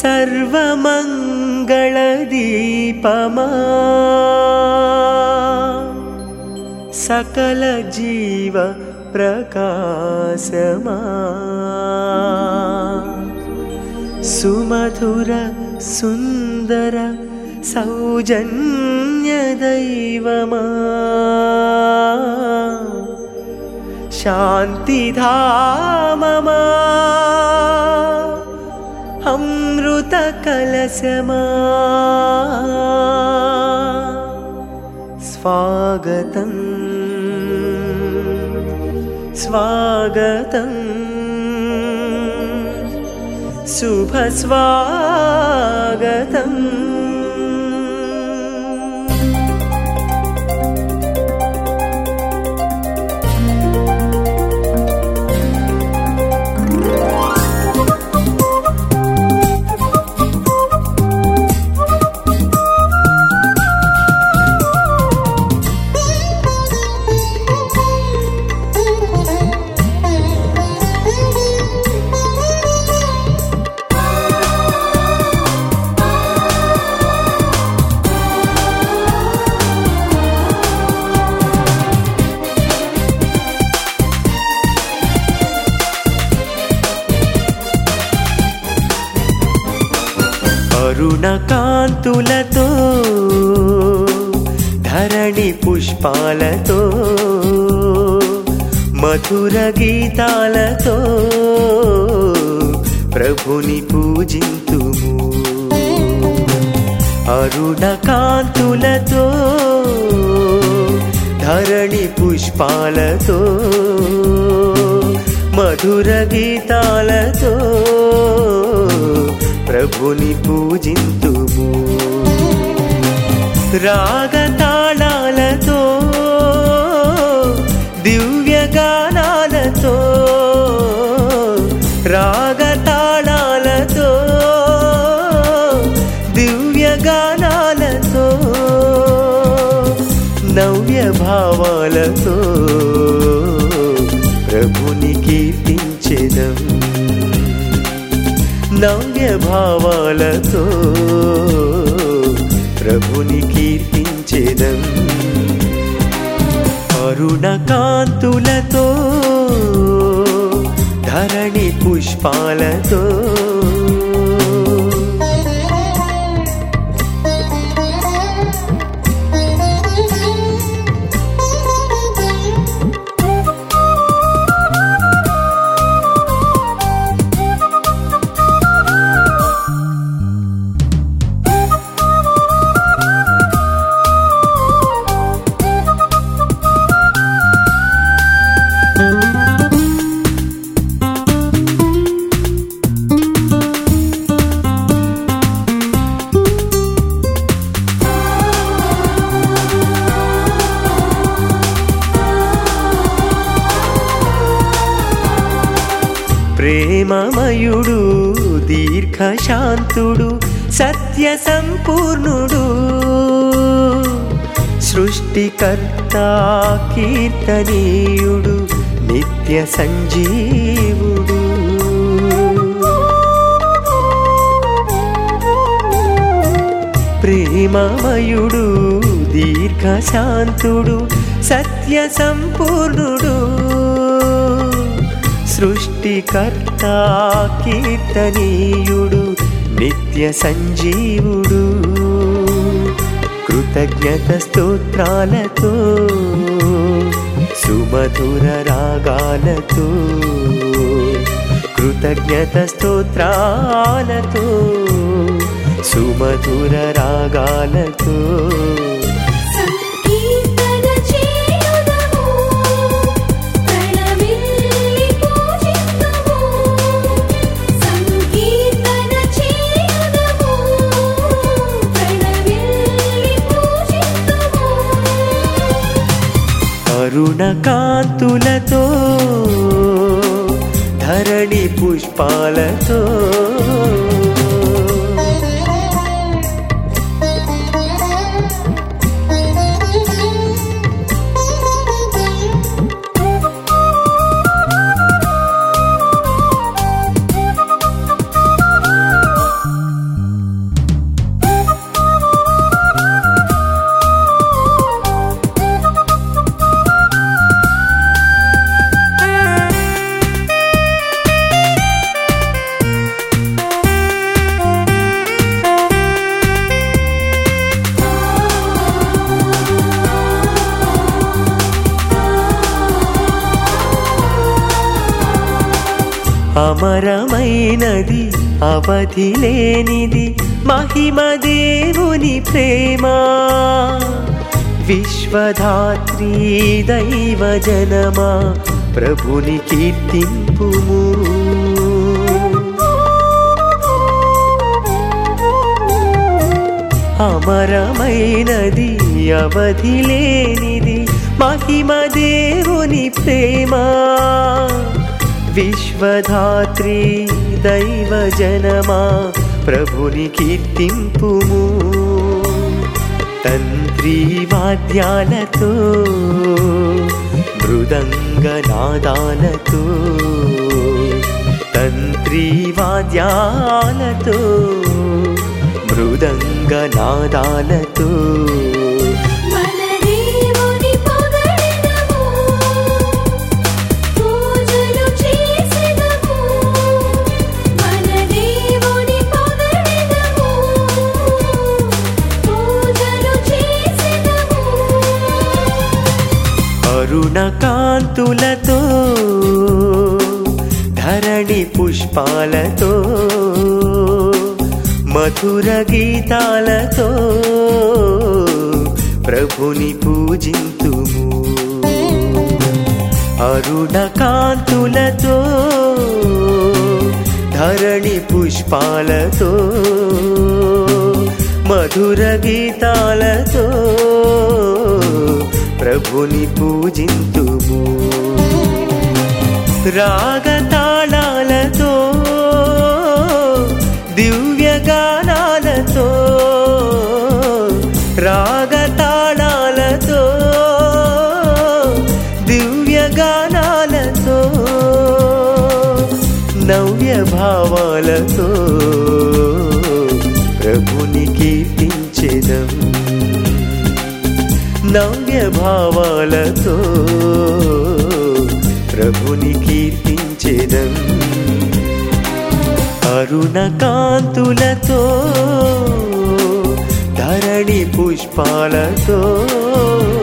సర్వమంగళదీపమా సకల జీవ ప్రకాశమా సుమధుర సుందర సౌజన్య దైవమా శాంతిధామమా అమృత కలశమా స్వాగతం స్వాగతం శుభ స్వాగతం అరుణ కాంతులతో ధరణి పుష్పాలతో మధుర గీతాలతో ప్రభుని పూజింతుము అరుణ కాంతులతో ధరణి పుష్పాలతో మధుర గీతాలతో ప్రభుని పూజింతుము రాగతాళాలతో దివ్య గానాలతో రాగతాళాలతో దివ్య గానాలతో నవ్య భావాలతో ప్రభుని కీర్తించెదం నవ్య భావాలతో ప్రభుని కీర్తించెదం అరుణ కాంతులతో ధరణి పుష్పాలతో ప్రేమమయుడు దీర్ఘశాంతుడు సత్య సంపూర్ణుడు సృష్టికర్త కీర్తనీయుడు నిత్య సంజీవుడు ప్రేమమయుడు దీర్ఘశాంతుడు సత్య సంపూర్ణుడు సృష్టికర్త కీర్తనీయుడు నిత్య సంజీవుడు కృతజ్ఞత స్తోత్రాలతో సుమధుర రాగాలతో కృతజ్ఞత స్తోత్రాలతో సుమధుర రాగాలతో సంకీర్తన చేయుదము ప్రణమిల్లి పూజిద్దుము సంకీర్తన చేయుదము ప్రణమిల్లి పూజిద్దుము అరుణ కాంతులతో ధరణి పుష్పాలతో అమరమైనది అవధి లేనిది మహిమ దేవుని ప్రేమ విశ్వధాత్రి దైవ జనమా ప్రభుని కీర్తింపుము అమరమైనది అవధి లేనిది మహిమ దేవుని ప్రేమ విశ్వధాత్రి దైవ జనమా ప్రభుని కీర్తింపుము తంత్రి వాద్యాలతో మృదంగ నాదాలతో తంత్రి వాద్యాలతో మృదంగ నాదాలతో మన దేవుని పొగడెదము పూజలు చేసెదము మన దేవుని పొగడెదము పూజలు చేసెదము అరుణ కాంతులతో ధరణి పుష్పాలతో మధుర గీతాలతో ప్రభుని పూజింతుము అరుణ కాంతులతో ధరణి పుష్పాలతో మధుర గీతాలతో ప్రభుని పూజింతుము రాగతాళాలతో దివ్య గానాలతో రాగతాళాలతో దివ్య గానాలతో నవ్య భావాలతో ప్రభుని కీర్తించెదం నవ్య భావాలతో ప్రభుని కీర్తించెదం అరుణ కాంతులతో ధరణి పుష్పాలతో